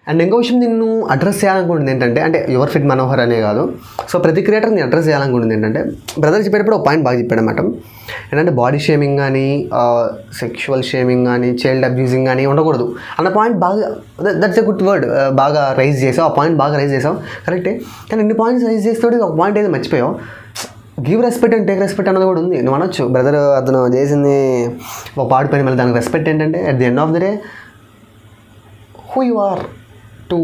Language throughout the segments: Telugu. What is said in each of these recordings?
అండ్ ఇంకో విషయం నిన్ను అడ్రస్ చేయాలనుకుంటుంది ఏంటంటే అంటే యువర్ ఫిట్ మనోహర్ అనే కాదు సో ప్రతి క్రియేటర్ నేను అడ్రస్ చేయాలనుకుంటుంది ఏంటంటే బ్రదర్ చెప్పేటప్పుడు ఒక పాయింట్ బాగా చెప్పాడు అన్నమాట ఏంటంటే బాడీ షేమింగ్ కానీ సెక్షువల్ షేమింగ్ కానీ చైల్డ్ అబ్యూజింగ్ కానీ ఉండకూడదు అన్న పాయింట్ బాగా దట్స్ ఎ గుడ్ వర్డ్ బాగా రైజ్ చేసావు ఆ పాయింట్ బాగా రైజ్ చేసావు కరెక్టే కానీ ఇన్ని పాయింట్స్ రైజ్ చేస్తే ఒక పాయింట్ అయితే మర్చిపోయావు give respect and take respect అన్నది కూడా ఉంది నువ్వు అనొచ్చు బ్రదర్ అతను చేసింది ఒక పాడు పని మళ్ళీ దానికి రెస్పెక్ట్ ఏంటంటే at the end of the day who you are to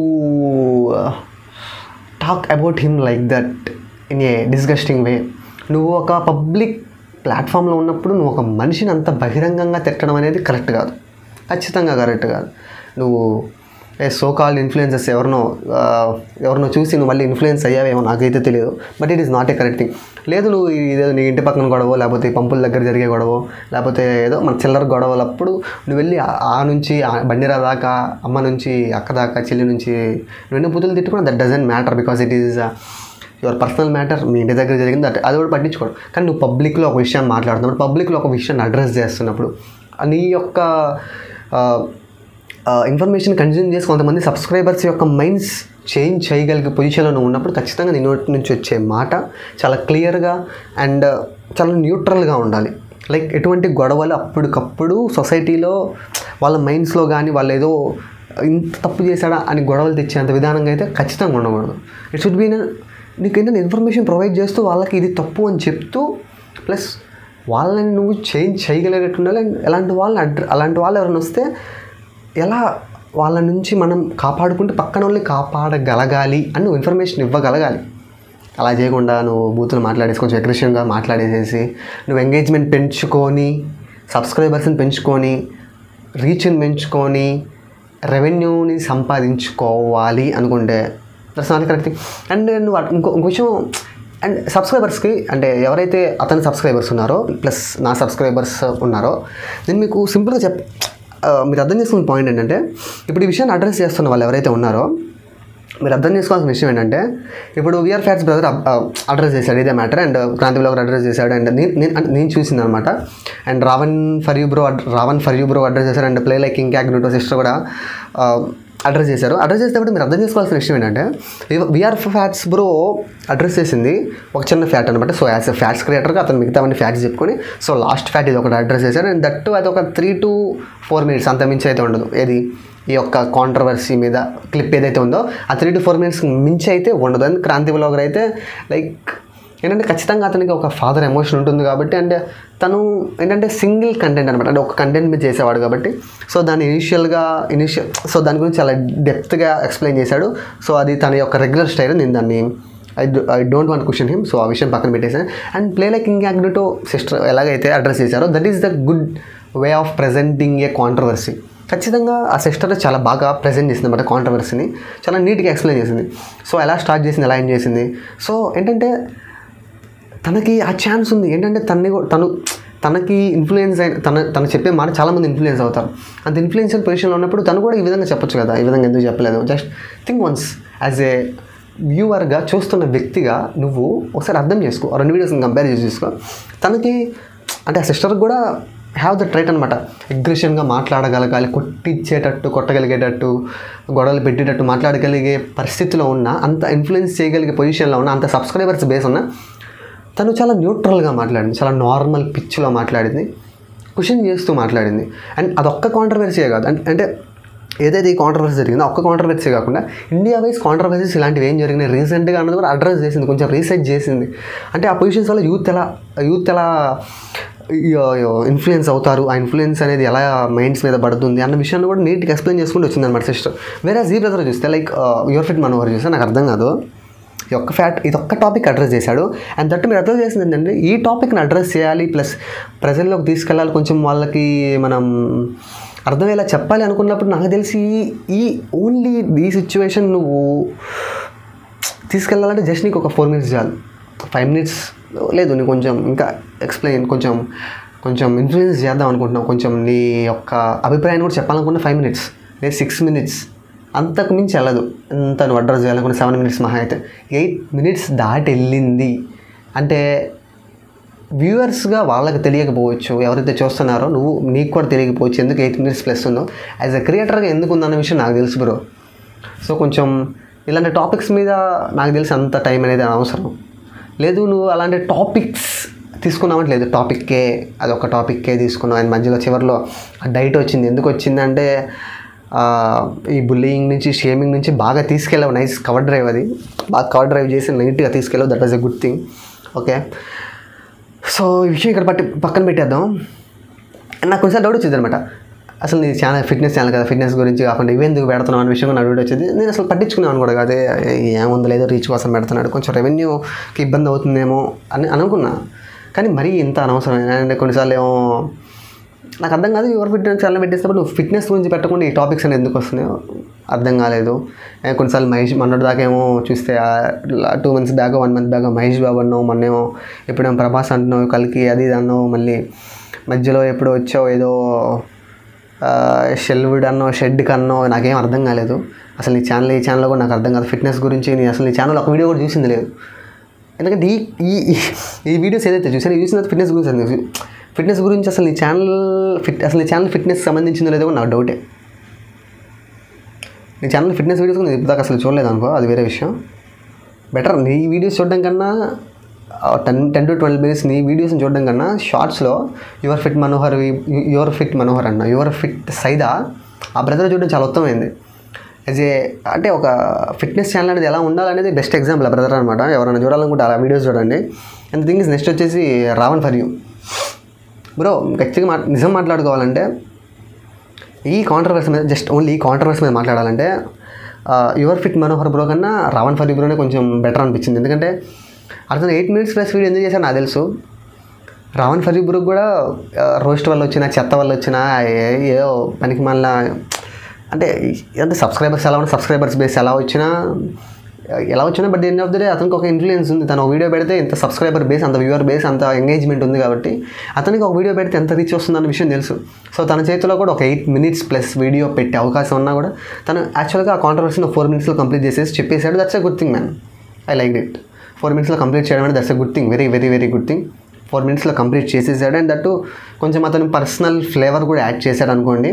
talk about him like that in a disgusting way నువ్వు ఒక పబ్లిక్ ప్లాట్ఫామ్లో ఉన్నప్పుడు నువ్వు ఒక మనిషిని అంత బహిరంగంగా తిట్టడం అనేది కరెక్ట్ కాదు ఖచ్చితంగా కరెక్ట్ కాదు నువ్వు ఏ సో కాల్డ్ ఇన్ఫ్లుయెన్సెస్ ఎవరినో ఆ, ఎవరినో చూసి నువ్వు మళ్ళీ ఇన్ఫ్లుయెన్స్ అయ్యావేమో నాకైతే తెలియదు but it is not a correct thing లేదు నువ్వు ఇదేదో నీ ఇంటి పక్కన గొడవ లేకపోతే ఈ పంపుల దగ్గర జరిగే గొడవ లేకపోతే ఏదో మన చిల్లర గొడవలప్పుడు నువ్వు వెళ్ళి ఆ- ఆ నుంచి ఆ బండిరా దాకా అమ్మ నుంచి అక్క దాకా చెల్లి నుంచి నువ్వు ఎన్నో బుద్ధులు తిట్టుకున్నా that doesn't matter because it is your personal matter మీ ఇంటి దగ్గర జరిగింది దట్ అది కూడా పట్టించుకోడు కానీ నువ్వు పబ్లిక్లో ఒక విషయాన్ని మాట్లాడుతున్నప్పుడు పబ్లిక్లో ఒక విషయాన్ని అడ్రస్ చేస్తున్నప్పుడు నీ యొక్క ఇన్ఫర్మేషన్ కన్జ్యూమ్ చేసి కొంతమంది సబ్స్క్రైబర్స్ యొక్క మైండ్స్ చేంజ్ చేయగలిగే పొజిషన్లో నువ్వు ఉన్నప్పుడు ఖచ్చితంగా నీ నోటి నుంచి వచ్చే మాట చాలా క్లియర్గా అండ్ చాలా న్యూట్రల్గా ఉండాలి లైక్ ఎటువంటి గొడవలు అప్పటికప్పుడు సొసైటీలో వాళ్ళ మైండ్స్లో కానీ వాళ్ళు ఏదో ఇంత తప్పు చేశాడా అని గొడవలు తెచ్చేంత విధానంగా అయితే ఖచ్చితంగా ఉండకూడదు ఇట్ షుడ్ బీ నీకు ఏంటంటే ఇన్ఫర్మేషన్ ప్రొవైడ్ చేస్తూ వాళ్ళకి ఇది తప్పు అని చెప్తూ ప్లస్ వాళ్ళని నువ్వు చేంజ్ చేయగలిగేటట్టు ఉండాలి అండ్ ఎలాంటి వాళ్ళని అడ్ర అలాంటి వాళ్ళు ఎవరైనా వస్తే ఎలా వాళ్ళ నుంచి మనం కాపాడుకుంటూ పక్కన వాళ్ళని కాపాడగలగాలి అని నువ్వు ఇన్ఫర్మేషన్ ఇవ్వగలగాలి అలా చేయకుండా నువ్వు బూతులు మాట్లాడేసి కొంచెం అగ్రెసివ్గా మాట్లాడేసేసి నువ్వు ఎంగేజ్మెంట్ పెంచుకొని సబ్స్క్రైబర్స్ని పెంచుకొని రీచ్ని పెంచుకొని రెవెన్యూని సంపాదించుకోవాలి అనుకుంటే దట్స్ నాట్ కరెక్ట్ అండ్ నువ్వు అట్- ఇంకో ఇంకో విషయం అండ్ సబ్స్క్రైబర్స్కి అంటే ఎవరైతే అతని సబ్స్క్రైబర్స్ ఉన్నారో ప్లస్ నా సబ్స్క్రైబర్స్ ఉన్నారో నేను మీకు సింపుల్గా చెప్ ఆ, మీరు అర్థం చేసుకున్న పాయింట్ ఏంటంటే ఇప్పుడు ఈ విషయాన్ని అడ్రస్ చేస్తున్న వాళ్ళు ఎవరైతే ఉన్నారో మీరు అర్థం చేసుకోవాల్సిన విషయం ఏంటంటే ఇప్పుడు విఆర్ ఫ్యాట్స్ బ్రదర్ అడ్రస్ చేశాడు ఇదే matter and Kranthi blogger address చేశాడు అండ్ నేను నేను అంటే నేను చూసింది అనమాట and Ravan for you bro Ravan for you bro address చేశారు and play like incognito sister కూడా అడ్రస్ చేశారు అడ్రస్ చేసేటప్పుడు మీరు అర్థం చేసుకోవాల్సిన విషయం ఏంటంటే విఆర్ ఫ్యాట్స్ బ్రో అడ్రస్ చేసింది ఒక చిన్న ఫ్యాట్ అనమాట సో యాజ్ ఎ ఫ్యాట్స్ క్రియేటర్గా అతను మిగతావన్నీ ఫ్యాట్స్ చెప్పుకొని సో లాస్ట్ ఫ్యాట్ ఇది ఒకటి అడ్రస్ చేశారు అండ్ దట్టు అది ఒక త్రీ టు ఫోర్ మినిట్స్ అంత మించి అయితే ఉండదు ఏది ఈ యొక్క కాంట్రవర్సీ మీద క్లిప్ ఏదైతే ఉందో ఆ త్రీ టు ఫోర్ మినిట్స్ మించి అయితే ఉండదు అండ్ క్రాంతి బ్లాగర్ అయితే లైక్ ఏంటంటే ఖచ్చితంగా అతనికి ఒక ఫాదర్ ఎమోషన్ ఉంటుంది కాబట్టి అంటే తను ఏంటంటే సింగిల్ కంటెంట్ అనమాట అంటే ఒక కంటెంట్ మీద చేసేవాడు కాబట్టి సో దాన్ని ఇనిషియల్గా ఇనిషియల్ సో దాని గురించి చాలా డెప్త్గా ఎక్స్ప్లెయిన్ చేశాడు సో అది తన యొక్క రెగ్యులర్ స్టైల్ నేను దాన్ని I I don't want question him so ఆ విషయం పక్కన పెట్టేసాను and play like incognito sister ఎలాగైతే అడ్రస్ చేశారో that is the good way of presenting a controversy ఖచ్చితంగా ఆ సిస్టర్ చాలా బాగా ప్రజెంట్ చేసింది అనమాట కాంట్రవర్సీని చాలా నీట్గా ఎక్స్ప్లెయిన్ చేసింది సో ఎలా స్టార్ట్ చేసింది ఎలా ఎండ్ చేసింది సో ఏంటంటే తనకి ఆ ఛాన్స్ ఉంది ఏంటంటే తనని కూ- తను తనకి ఇన్ఫ్లుయెన్స్ అయిన తన తను చెప్పే మాట చాలామంది ఇన్ఫ్లుయెన్స్ అవుతారు అంత ఇన్ఫ్లుయెన్షియల్ పొజిషన్లో ఉన్నప్పుడు తను కూడా ఈ విధంగా చెప్పొచ్చు కదా ఈ విధంగా ఎందుకు చెప్పలేదు just think once as a వ్యూవర్గా చూస్తున్న వ్యక్తిగా నువ్వు ఒకసారి అర్థం చేసుకో ఆ రెండు వీడియోస్ని కంపేర్ చేసి చూసుకో తనకి అంటే ఆ సిస్టర్కి కూడా హ్యావ్ ద ట్రైట్ అనమాట అగ్రెషన్గా మాట్లాడగలగాలి కొట్టించేటట్టు కొట్టగలిగేటట్టు గొడవలు పెట్టేటట్టు మాట్లాడగలిగే పరిస్థితిలో ఉన్న అంత ఇన్ఫ్లుయెన్స్ చేయగలిగే పొజిషన్లో ఉన్న అంత సబ్స్క్రైబర్స్ బేస్ ఉన్న తను చాలా న్యూట్రల్గా మాట్లాడింది చాలా నార్మల్ పిచ్లో మాట్లాడింది క్వశ్చన్ చేస్తూ మాట్లాడింది అండ్ అదొక్క కాంట్రవర్సీ కాదు అంటే అంటే ఏదైతే ఈ కాంట్రవర్సీ జరిగిందో ఒక్క కాంట్రవర్సీ కాకుండా ఇండియా వైజ్ కాంట్రవర్సీస్ ఇలాంటివి ఏం జరిగినాయి రీసెంట్గా అన్నది కూడా అడ్రస్ చేసింది కొంచెం రీసెర్చ్ చేసింది అంటే ఆ పొజిషన్స్ వల్ల యూత్ ఎలా యూత్ ఎలా ఇన్ఫ్లుయెన్స్ అవుతారు ఆ ఇన్ఫ్లుయెన్స్ అనేది ఎలా మైండ్స్ మీద పడుతుంది అన్న విషయాన్ని కూడా నీట్గా ఎక్స్ప్లెయిన్ చేసుకుంటూ వచ్చింది అనమాట సిస్టర్ వేరే జీ బ్రదర్ చూస్తే లైక్ యువర్ ఫిట్ మనోహర్ చూస్తే నాకు అర్థం కాదు ఈ ఒక్క ఫ్యాట్ ఇది ఒక్క టాపిక్ అడ్రస్ చేశాడు అండ్ దట్టు మీరు అడ్రస్ చేసింది ఏంటంటే ఈ టాపిక్ని అడ్రస్ చేయాలి ప్లస్ ప్రజల్లోకి తీసుకెళ్ళాలి కొంచెం వాళ్ళకి మనం అర్థమయ్యేలా చెప్పాలి అనుకున్నప్పుడు నాకు తెలిసి ఈ ఓన్లీ ఈ సిచ్యువేషన్ నువ్వు తీసుకెళ్ళాలంటే జస్ట్ నీకు ఒక ఫోర్ మినిట్స్ చాలు ఫైవ్ మినిట్స్ లేదు నీకు కొంచెం ఇంకా ఎక్స్ప్లెయిన్ కొంచెం కొంచెం ఇన్ఫ్లుయెన్స్ చేద్దాం అనుకుంటున్నావు కొంచెం నీ యొక్క అభిప్రాయాన్ని కూడా చెప్పాలనుకున్న ఫైవ్ మినిట్స్ లేదు సిక్స్ మినిట్స్ అంతకు మించి వెళ్ళదు ఎంత నువ్వు అడ్రస్ చేయాలనుకున్న సెవెన్ మినిట్స్ మహా అయితే ఎయిట్ మినిట్స్ దాటి వెళ్ళింది అంటే వ్యూవర్స్గా వాళ్ళకి తెలియకపోవచ్చు ఎవరైతే చూస్తున్నారో నువ్వు నీకు కూడా తెలియకపోవచ్చు ఎందుకు ఎయిట్ మినిట్స్ ప్లస్ ఉందో యాజ్ అ క్రియేటర్గా ఎందుకు ఉందన్న విషయం నాకు తెలుసు బ్రో సో కొంచెం ఇలాంటి టాపిక్స్ మీద నాకు తెలిసి అంత టైం అనేది అవసరం లేదు నువ్వు అలాంటి టాపిక్స్ తీసుకున్నామంటే లేదు టాపిక్కే అది ఒక టాపిక్కే తీసుకున్నావు అండ్ మధ్యలో చివరిలో డైట్ వచ్చింది ఎందుకు వచ్చిందంటే ఆ, ఈ బుల్లింగ్ నుంచి షేమింగ్ నుంచి బాగా తీసుకెళ్ళావు నైస్ కవర్ డ్రైవ్ అది బాగా కవర్ డ్రైవ్ చేసి నీట్గా తీసుకెళ్ళావు that was a good thing okay so ఈ విషయం ఇక్కడ పట్టి పక్కన పెట్టేద్దాం అండ్ నాకు కొంచెం డౌట్ వచ్చింది అనమాట అసలు నీ ఛానల్ ఫిట్నెస్ ఛానల్ కదా ఫిట్నెస్ గురించి కాకుండా ఇవెందుకు పెడుతున్నావు అనే విషయం నాకు డౌట్ వచ్చింది నేను అసలు పట్టించుకున్నాను కూడా అదే ఏముంది లేదో రీచ్ కోసం పెడుతున్నాడు కొంచెం రెవెన్యూకి ఇబ్బంది అవుతుందేమో అని అనుకున్నా కానీ మరీ ఇంత అనవసరం అండ్ కొన్నిసార్లు ఏమో నాకు అర్థం కాదు యువర్ ఫిట్నెస్ ఛానల్ పెట్టేసినప్పుడు నువ్వు ఫిట్నెస్ గురించి పెట్టకుండా ఈ టాపిక్స్ అని ఎందుకు వస్తున్నాయో అర్థం కాలేదు అండ్ కొన్నిసార్లు మహేష్ మొన్నటి దాకా ఏమో చూస్తే two months back one month back Mahesh Babu అన్నావు మొన్నేమో ఎప్పుడేమో ప్రభాస్ అంటున్నావు కలికి అది ఇది అన్నావు మళ్ళీ మధ్యలో ఎప్పుడు వచ్చావు ఏదో షెల్వుడ్ అన్నో షెడ్ కన్నో నాకేం అర్థం కాలేదు అసలు నీ ఛానల్ ఈ ఛానల్లో కూడా నాకు అర్థం కాదు ఫిట్నెస్ గురించి నేను అసలు నీ ఛానల్ ఒక వీడియో కూడా చూసింది లేదు ఎందుకంటే ఈ ఈ ఈ- ఈ వీడియోస్ ఏదైతే చూసాను చూసిన ఫిట్నెస్ గురించి అసలు ఫిట్నెస్ గురించి అసలు నీ ఛానల్ ఫిట్ అసలు నీ ఛానల్ ఫిట్నెస్ సంబంధించిందో లేదో కూడా నాకు డౌటే నీ ఛానల్ ఫిట్నెస్ వీడియోస్ కూడా నేను ఇప్పటిదాకా అసలు చూడలేదు అనుకో అది వేరే విషయం బెటర్ నీ వీడియోస్ చూడడం కన్నా ten ten to twelve minutes నీ వీడియోస్ని చూడడం కన్నా షార్ట్స్లో your fit Manohar your fit Manohar అన్న యువర్ ఫిట్ సైదా ఆ బ్రదర్ చూడడం చాలా ఉత్తమమైంది యాజ్ ఏ అంటే ఒక ఫిట్నెస్ ఛానల్ అనేది ఎలా ఉండాలనేది బెస్ట్ ఎగ్జాంపుల్ ఆ బ్రదర్ అనమాట ఎవరైనా చూడాలనుకుంటే ఆ వీడియోస్ చూడండి అండ్ థింగ్ ఇస్ నెక్స్ట్ వచ్చేసి రావణ్ ఫర్ యూ బ్రో ఖచ్చితంగా మా నిజం మాట్లాడుకోవాలంటే ఈ కాంట్రవర్సీ మీద జస్ట్ ఓన్లీ ఈ కాంట్రవర్సీ మీద మాట్లాడాలంటే యువర్ ఫిట్ మనోహర్ బ్రో కన్నా రావణ్ ఫర్ బ్రోనే కొంచెం బెటర్ అనిపించింది ఎందుకంటే అతను ఎయిట్ మినిట్స్ ప్లస్ వీడియో ఎందుకు చేశాను నాకు తెలుసు రావణ్ ఫర్ బ్రోకి కూడా రోస్ట్ వల్ల వచ్చిన చెత్త వల్ల వచ్చిన ఏ- ఏదో పనికి మళ్ళా అంటే అంటే సబ్స్క్రైబర్స్ ఎలా ఉన్నా సబ్స్క్రైబర్స్ బేస్ ఎలా వచ్చినా ఎలా వచ్చినా but end of the day అతనికి ఒక ఇన్ఫ్లుయెన్స్ ఉంది తను ఒక వీడియో పెడితే ఇంత సబ్స్క్రైబర్ బేస్ అంత వ్యూవర్ బేస్ అంత ఎంగేజ్మెంట్ ఉంది కాబట్టి అతనికి ఒక వీడియో పెడితే ఎంత రీచ్ వస్తుందన్న విషయం తెలుసు సో తన చేతిలో కూడా ఒక ఎయిట్ మినిట్స్ ప్లస్ వీడియో పెట్టే అవకాశం ఉన్నా కూడా తను యాక్చువల్గా ఆ కాంట్రవర్సీని ఫోర్ మినిట్స్లో కంప్లీట్ చేసేసి చెప్పేశాడు that's a good thing man I like it four మినిట్స్లో కంప్లీట్ చేయడం అంటే that's a good thing very very very good thing four మినిట్స్లో కంప్లీట్ చేసేసాడు అండ్ దట్టు కొంచెం అతను పర్సనల్ ఫ్లేవర్ కూడా యాడ్ చేశాడు అనుకోండి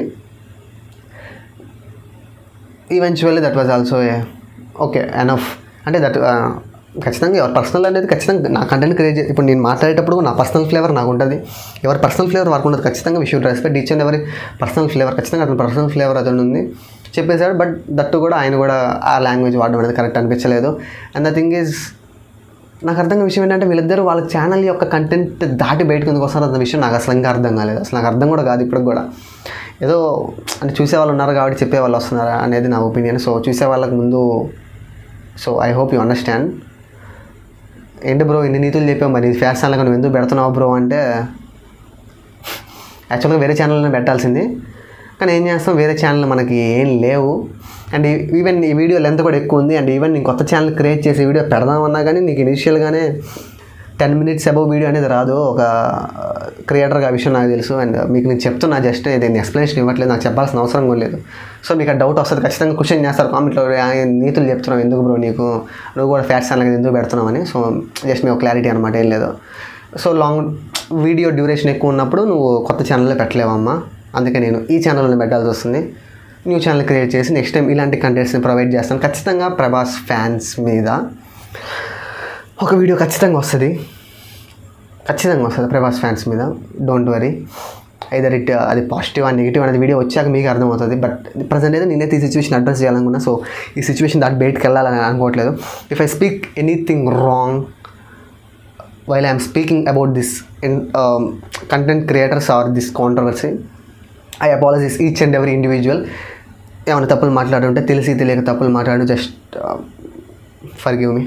eventually that was also okay enough అంటే దట్ ఖచ్చితంగా ఎవరి పర్సనల్ అనేది ఖచ్చితంగా నా కంటెంట్ క్రియేట్ ఇప్పుడు నేను మాట్లాడేటప్పుడు నా పర్సనల్ ఫ్లేవర్ నాకు ఉంటుంది ఎవరి పర్సనల్ ఫ్లేవర్ వారికి ఉండదు ఖచ్చితంగా విషయం రెస్పెక్ట్ ఈచ్ అండ్ ఎవరి పర్సనల్ ఫ్లేవర్ ఖచ్చితంగా అతని పర్సనల్ ఫ్లేవర్ అతను ఉంది చెప్పేశాడు బట్ దట్టు కూడా ఆయన కూడా ఆ లాంగ్వేజ్ వాడడం అనేది కరెక్ట్ అనిపించలేదు అండ్ ద థింగ్ ఈజ్ నాకు అర్థం కాని విషయం ఏంటంటే వీళ్ళిద్దరూ వాళ్ళ ఛానల్ యొక్క కంటెంట్ దాటి బయటకు ఎందుకు వస్తారో అన్న విషయం నాకు అసలు ఇంకా అర్థం కాలేదు అసలు నాకు అర్థం కూడా కాదు ఇప్పటికి కూడా ఏదో అంటే చూసే వాళ్ళు ఉన్నారు కాబట్టి చెప్పే వాళ్ళు వస్తున్నారా అనేది నా ఒపీనియన్ సో చూసే వాళ్ళకి ముందు so I hope you understand ఏంటి బ్రో ఇన్ని నీతులు చెప్పావు మరి ఫ్యాషన్ ఛానల్ నువ్వు ఎందుకు పెడుతున్నావు బ్రో అంటే యాక్చువల్గా వేరే ఛానల్ని పెట్టాల్సింది కానీ ఏం చేస్తాం వేరే ఛానల్ మనకి ఏం లేవు అండ్ ఈవెన్ ఈ వీడియో లెంత్ కూడా ఎక్కువ ఉంది అండ్ ఈవెన్ నేను కొత్త ఛానల్ క్రియేట్ చేసి వీడియో పెడదామన్నా కానీ నీకు ఇనిషియల్గానే టెన్ మినిట్స్ అబౌవ్ వీడియో అనేది రాదు ఒక క్రియేటర్గా ఆ విషయం నాకు తెలుసు అండ్ మీకు నేను చెప్తున్నా జస్ట్ దీన్ని ఎక్స్ప్లెనేషన్ ఇవ్వట్లేదు నాకు చెప్పాల్సిన అవసరం కూడా లేదు సో మీకు ఆ డౌట్ వస్తుంది ఖచ్చితంగా క్వశ్చన్ చేస్తారు కామెంట్లో నీతులు చెప్తున్నావు ఎందుకు బ్రో నీకు నువ్వు కూడా ఫ్యాట్స్ ఛానల్ ఎందుకు పెడుతున్నావు అని సో జస్ట్ మీకు క్లారిటీ అనమాట ఏం లేదు సో లాంగ్ వీడియో డ్యూరేషన్ ఎక్కువ ఉన్నప్పుడు నువ్వు కొత్త ఛానల్లో పెట్టలేవమ్మా అందుకే నేను ఈ ఛానల్ని పెట్టాల్సి వస్తుంది న్యూ ఛానల్ క్రియేట్ చేసి నెక్స్ట్ టైం ఇలాంటి కంటెంట్స్ని ప్రొవైడ్ చేస్తాను ఖచ్చితంగా ప్రభాస్ ఫ్యాన్స్ మీద ఒక వీడియో ఖచ్చితంగా వస్తుంది ఖచ్చితంగా వస్తుంది ప్రభాస్ ఫ్యాన్స్ మీద డోంట్ వరీ ఐదర్ ఇట్ అది పాజిటివ్ అండ్ నెగిటివ్ అనేది వీడియో వచ్చాక మీకు అర్థమవుతుంది బట్ ప్రజెంట్ అయితే నేనైతే ఈ సిచ్యువేషన్ అడ్రస్ చేయాలనుకున్నా సో ఈ సిచ్యువేషన్ దాటి బయటకు వెళ్ళాలని అనుకోవట్లేదు if I speak anything wrong while I'm speaking about this in content creators or this controversy I apologies each and every individual ఏమైనా తప్పులు మాట్లాడుంటే తెలిసి తెలియక తప్పులు మాట్లాడు just forgive me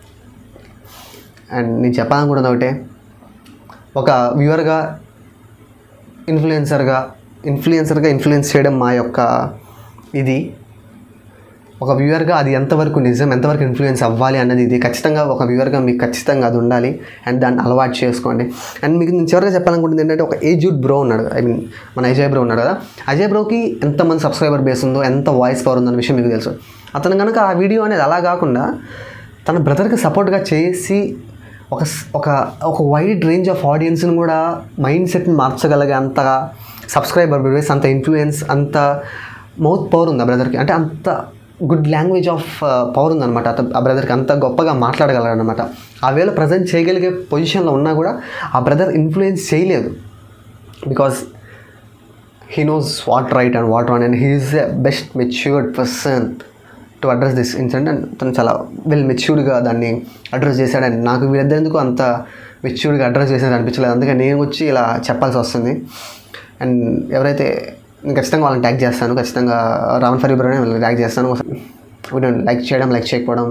and నేను చెప్పాలనుకున్నది ఒకటే ఒక వ్యూవర్గా ఇన్ఫ్లుయెన్సర్గా ఇన్ఫ్లుయెన్సర్గా ఇన్ఫ్లుయెన్స్ చేయడం మా యొక్క ఇది ఒక వ్యూవర్గా అది ఎంతవరకు నిజం ఎంతవరకు ఇన్ఫ్లుయెన్స్ అవ్వాలి అన్నది ఇది ఖచ్చితంగా ఒక వ్యూవర్గా మీకు ఖచ్చితంగా అది ఉండాలి అండ్ దాన్ని అలవాటు చేసుకోండి అండ్ మీకు నేను చివరిగా చెప్పాలనుకుంటుంది ఏంటంటే ఒక ఏజ్డ్ బ్రో ఉన్నాడు ఐ మీన్ మన అజయ్ బ్రో ఉన్నాడు కదా అజయ్ బ్రోకి ఎంతమంది సబ్స్క్రైబర్ బేస్ ఉందో ఎంత వాయిస్ పవర్ ఉందన్న విషయం మీకు తెలుసు అతను కనుక ఆ వీడియో అనేది అలా కాకుండా తన బ్రదర్కి సపోర్ట్గా చేసి ఒక స్- ఒక ఒక వైడ్ రేంజ్ ఆఫ్ ఆడియన్స్ని కూడా మైండ్ సెట్ని మార్చగలిగే అంతగా సబ్స్క్రైబర్ బేస్ అంత ఇన్ఫ్లుయెన్స్ అంత మౌత్ పవర్ ఉంది ఆ బ్రదర్కి అంటే అంత గుడ్ లాంగ్వేజ్ ఆఫ్ పవర్ ఉందన్నమాట అత- ఆ బ్రదర్కి అంత గొప్పగా మాట్లాడగలరు అనమాట ఆ వేళ ప్రజెంట్ చేయగలిగే పొజిషన్లో ఉన్నా కూడా ఆ బ్రదర్ ఇన్ఫ్లుయెన్స్ చేయలేదు because he knows what right and what wrong and he is the best matured person to address this incident and తను చాలా వెల్ మెచ్యూర్డ్గా దాన్ని అడ్రస్ చేశాడు అండ్ నాకు వీళ్ళిద్దరెందుకు అంత మెచ్యూర్డ్గా అడ్రస్ చేసినట్టు అనిపించలేదు అందుకే నేను వచ్చి ఇలా చెప్పాల్సి వస్తుంది అండ్ ఎవరైతే నేను ఖచ్చితంగా వాళ్ళని ట్యాగ్ చేస్తాను ఖచ్చితంగా రావణ్ ఫరీ బ్రోనే వాళ్ళని ట్యాగ్ చేస్తాను వీడియో లైక్ చేయడం లైక్ చేయకపోవడం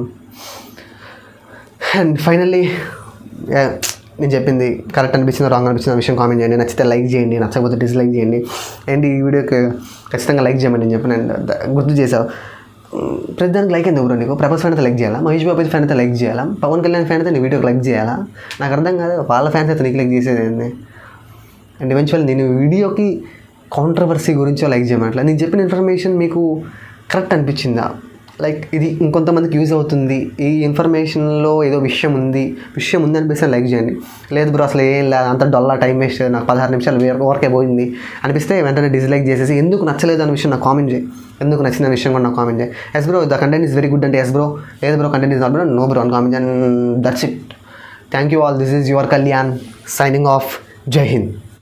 అండ్ ఫైనల్లీ నేను చెప్పింది కరెక్ట్ అనిపించిందో రాంగ్ అనిపించిన విషయం కామెంట్ చేయండి నచ్చితే లైక్ చేయండి నచ్చకపోతే డిస్లైక్ చేయండి అండ్ ఈ వీడియోకి ఖచ్చితంగా లైక్ చేయమని నేను చెప్పాను అండ్ ద- గుర్తు చేసావు మ్, ప్రతిదానికి లైక్ ఎందుకు బ్రో నీకు ప్రభాస్ ఫ్యాన్ అయితే లైక్ చేయాలా మహేష్ బాబు ఫ్యాన్ అయితే లైక్ చేయాలా పవన్ కళ్యాణ్ ఫ్యాన్ అయితే నీ వీడియోకి లైక్ చేయాలా నాకు అర్థం కాదు వాళ్ళ ఫ్యాన్స్ అయితే నీకు లైక్ చేసేది ఏంది అండ్ ఈవెన్చువల్ నేను వీడియోకి కాంట్రవర్సీ గురించి లైక్ చేయమట్లా నేను చెప్పిన ఇన్ఫర్మేషన్ మీకు కరెక్ట్ అనిపించిందా లైక్ ఇది ఇంకొంతమందికి యూజ్ అవుతుంది ఈ ఇన్ఫర్మేషన్లో ఏదో విషయం ఉంది విషయం ఉంది అనిపిస్తే లైక్ చేయండి లేదు బ్రో అసలు ఏం లేదు అంత డొల్లా టైం వేస్ట్ నాకు పదహారు నిమిషాలు వేరే వరకే పోయింది అనిపిస్తే వెంటనే డిస్లైక్ చేసేసి ఎందుకు నచ్చలేదు అనే విషయం నాకు కామెంట్ చేయి ఎందుకు నచ్చిన విషయం కూడా నాకు కామెంట్ చేయి yes bro the content is very good అంటే ఎస్ బ్రో లేదు bro content is not bro no bro అని comment and that's it thank you all this is your Kalyan signing off Jai Hind